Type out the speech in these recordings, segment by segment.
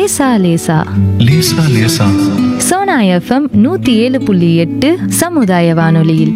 லேசா லேசா லேசா லேசா சோனா எஃப்எம் நூத்தி ஏழு புள்ளி எட்டு சமுதாய வானொலியில்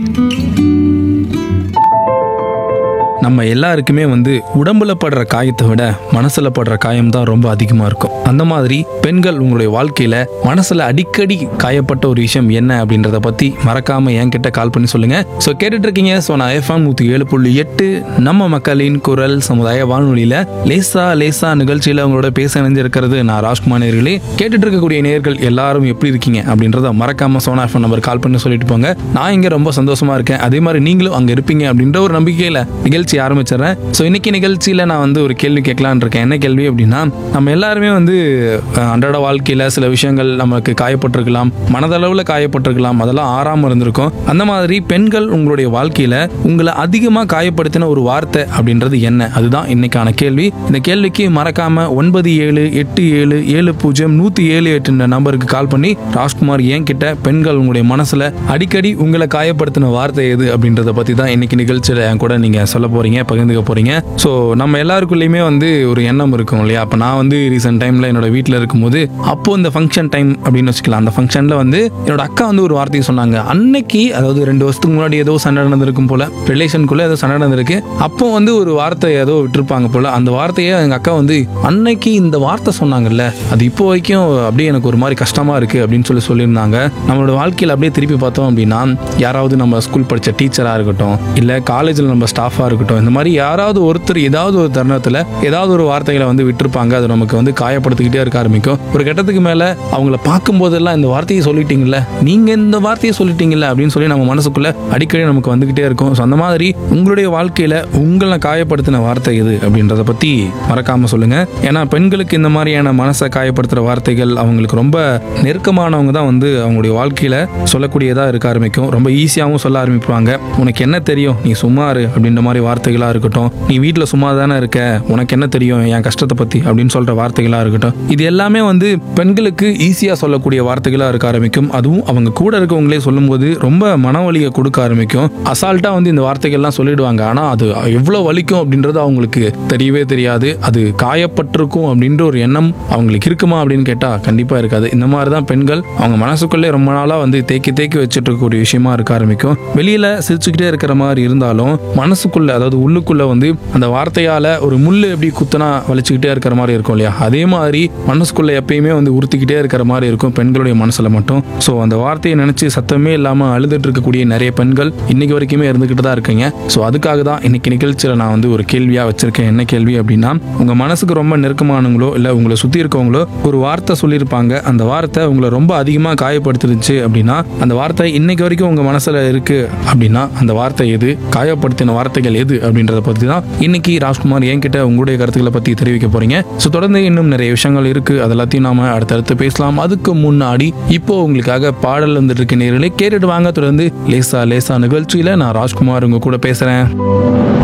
நம்ம எல்லாருக்குமே வந்து உடம்புல படுற காயத்தை விட மனசுல படுற காயம் தான் ரொம்ப அதிகமா இருக்கும் அந்த மாதிரி பெண்கள் உங்களுடைய வாழ்க்கையில மனசுல அடிக்கடி காயப்பட்ட ஒரு விஷயம் என்ன அப்படின்றத பத்தி மறக்காம என்கிட்ட கால் பண்ணி சொல்லுங்க ஸோ கேட்டுட்டு இருக்கீங்க ஸோ நான் எஃப்எம் நூத்தி ஏழு புள்ளி எட்டு நம்ம மக்களின் குரல் சமுதாய வானொலியில லேசா லேசா நிகழ்ச்சியில உங்களோட பேச இணைஞ்சிருக்கிறது நான் ராஜ்குமார் நேர்களே கேட்டுட்டு இருக்கக்கூடிய நேர்கள் எல்லாரும் எப்படி இருக்கீங்க அப்படின்றத மறக்காம சோனா எஃப்எம் நம்பர் கால் பண்ணி சொல்லிட்டு போங்க நான் இங்க ரொம்ப சந்தோஷமா இருக்கேன் அதே மாதிரி நீங்களும் அங்க இருப்பீங்க அப்படின்ற ஒரு நம்பிக்கையில நிகழ்ச்சி ஆரம்பிச்சிடுறேன் ஸோ இன்னைக்கு நிகழ்ச்சியில நான் வந்து ஒரு கேள்வி கேட்கலான்னு இருக்கேன் என்ன கேள்வி அப்படின்னா நம்ம எல்லாருமே வந்து அஹ், அன்றாட வாழ்க்கையில சில விஷயங்கள் நமக்கு காயப்பட்டிருக்கலாம் மனதளவுல காயப்பட்டிருக்கலாம் அதெல்லாம் ஆறாம இருந்திருக்கும் அந்த மாதிரி பெண்கள் உங்களுடைய வாழ்க்கையில உங்களை அதிகமா காயப்படுத்தின ஒரு வார்த்தை அப்படின்றது என்ன அதுதான் இன்னைக்கான கேள்வி இந்த கேள்விக்கு மறக்காம ஒன்பது ஏழு எட்டு ஏழு ஏழு பூஜ்ஜியம் நூத்தி ஏழு எட்டு நம்பருக்கு கால் பண்ணி ராஜ்குமார் என் கிட்ட பெண்கள் உங்களுடைய மனசுல அடிக்கடி உங்களை காயப்படுத்தின வார்த்தை எது அப்படின்றத பத்தி தான் இன்னைக்கு நிகழ்ச்சியில என் கூட நீங்க சொல்ல போறீங்க பகிர்ந்துக்க போறீங்க ஸோ நம்ம எல்லாருக்குள்ளேயுமே வந்து ஒரு எண்ணம் இருக்கும் இல்லையா அப்போ நான் வந்து ரீசெண்ட் டைம்ல என்னோட வீட்டில் இருக்கும்போது அப்போ இந்த ஃபங்க்ஷன் டைம் அப்படின்னு வச்சுக்கலாம் அந்த ஃபங்க்ஷன்ல வந்து என்னோட அக்கா வந்து ஒரு வார்த்தையை சொன்னாங்க அன்னைக்கு அதாவது ரெண்டு வருஷத்துக்கு முன்னாடி ஏதோ சண்டை நடந்திருக்கும் போல ரிலேஷனுக்குள்ள ஏதோ சண்டை நடந்திருக்கு அப்போ வந்து ஒரு வார்த்தை ஏதோ விட்டுருப்பாங்க போல அந்த வார்த்தையை எங்க அக்கா வந்து அன்னைக்கு இந்த வார்த்தை சொன்னாங்கல்ல அது இப்போ வரைக்கும் அப்படியே எனக்கு ஒரு மாதிரி கஷ்டமா இருக்கு அப்படின்னு சொல்லி சொல்லியிருந்தாங்க நம்மளோட வாழ்க்கையில் அப்படியே திருப்பி பார்த்தோம் அப்படின்னா யாராவது நம்ம ஸ்கூல் படிச்ச டீச்சரா இருக்கட்டும் இல்ல காலேஜில் நம்ம ஸ்டாஃபா இருக்கட்டும் இந்த மாதிரி யாராவது ஒருத்தர் ஏதாவது ஒரு தருணத்துல ஏதாவது ஒரு வார்த்தைகளை வந்து விட்டுருப்பாங்க அது நமக்கு வந்து காயப்படுத்திக்கிட்டே இருக்க ஆரம்பிக்கும் ஒரு கட்டத்துக்கு மேல அவங்கள பார்க்கும் போதெல்லாம் இந்த வார்த்தையை சொல்லிட்டீங்கல்ல நீங்க இந்த வார்த்தையை சொல்லிட்டீங்கல்ல அப்படின்னு சொல்லி நம்ம மனசுக்குள்ள அடிக்கடி நமக்கு வந்துகிட்டே இருக்கும் ஸோ அந்த மாதிரி உங்களுடைய வாழ்க்கையில உங்களை காயப்படுத்தின வார்த்தை எது அப்படின்றத பத்தி மறக்காம சொல்லுங்க ஏன்னா பெண்களுக்கு இந்த மாதிரியான மனசை காயப்படுத்துற வார்த்தைகள் அவங்களுக்கு ரொம்ப நெருக்கமானவங்க தான் வந்து அவங்களுடைய வாழ்க்கையில சொல்லக்கூடியதா இருக்க ஆரம்பிக்கும் ரொம்ப ஈஸியாகவும் சொல்ல ஆரம்பிப்பாங்க உனக்கு என்ன தெரியும் நீ சும்மா இரு அப்படின்ற மாதிரி வார்த்தைகளா இருக்கட்டும் நீ வீட்டில் சும்மா தானே இருக்க உனக்கு என்ன தெரியும் என் கஷ்டத்தை பத்தி அப்படின்னு சொல்ற வார்த்தைகளா இருக்கட்டும் இது எல்லாமே வந்து பெண்களுக்கு ஈஸியா சொல்லக்கூடிய வார்த்தைகளா இருக்க ஆரம்பிக்கும் அதுவும் அவங்க கூட இருக்கவங்களே சொல்லும்போது ரொம்ப மன வலியை கொடுக்க ஆரம்பிக்கும் அசால்ட்டா வந்து இந்த வார்த்தைகள்லாம் சொல்லிடுவாங்க ஆனா அது எவ்வளவு வலிக்கும் அப்படின்றது அவங்களுக்கு தெரியவே தெரியாது அது காயப்பட்டிருக்கும் அப்படின்ற ஒரு எண்ணம் அவங்களுக்கு இருக்குமா அப்படின்னு கேட்டா கண்டிப்பா இருக்காது இந்த மாதிரி தான் பெண்கள் அவங்க மனசுக்குள்ளே ரொம்ப நாளா வந்து தேக்கி தேக்கி வச்சுட்டு இருக்க ஒரு விஷயமா இருக்க ஆரம்பிக்கும் வெளியில சிரிச்சுக்கிட்டே இருக்கிற மாதிரி இருந்தாலும் மனசுக்குள்ள அதாவது உள்ளுக்குள்ள வந்து அந்த வார்த்தையால ஒரு முள்ளு எப்படி குத்துனா வலிச்சுக்கிட்டே இருக்கிற மாதிரி இருக்கும் இல்லையா அதே மாதிரி மனசுக்குள்ள எப்பயுமே வந்து உறுத்திக்கிட்டே இருக்கிற மாதிரி இருக்கும் பெண்களுடைய மனசுல மட்டும் ஸோ அந்த வார்த்தையை நினைச்சு சத்தமே இல்லாம அழுதுட்டு இருக்கக்கூடிய நிறைய பெண்கள் இன்னைக்கு வரைக்குமே இருந்துகிட்டு தான் இருக்கீங்க ஸோ அதுக்காக தான் இன்னைக்கு நிகழ்ச்சியில நான் வந்து ஒரு கேள்வியா வச்சிருக்கேன் என்ன கேள்வி அப்படின்னா உங்க மனசுக்கு ரொம்ப நெருக்கமானவங்களோ இல்ல உங்களை சுத்தி இருக்கவங்களோ ஒரு வார்த்தை சொல்லியிருப்பாங்க அந்த வார்த்தை உங்களை ரொம்ப அதிகமா காயப்படுத்திருச்சு அப்படின்னா அந்த வார்த்தை இன்னைக்கு வரைக்கும் உங்க மனசுல இருக்கு அப்படின்னா அந்த வார்த்தை எது காயப்படுத்தின வார்த்தைகள் எது அப்படின்றத பத்தி தான் இன்னைக்கு ராஜ்குமார் என்கிட்ட உங்களுடைய கருத்துக்களை பத்தி தெரிவிக்க போறீங்க ஸோ தொடர்ந்து இன்னும் நிறைய விஷயங்கள் இருக்கு அது எல்லாத்தையும் நாம அடுத்தடுத்து பேசலாம் அதுக்கு முன்னாடி இப்போ உங்களுக்காக பாடல் வந்துட்டு இருக்க நேர்களே கேட்டுட்டு வாங்க தொடர்ந்து லேசா லேசா நிகழ்ச்சியில நான் ராஜ்குமார் உங்க கூட பேசுறேன்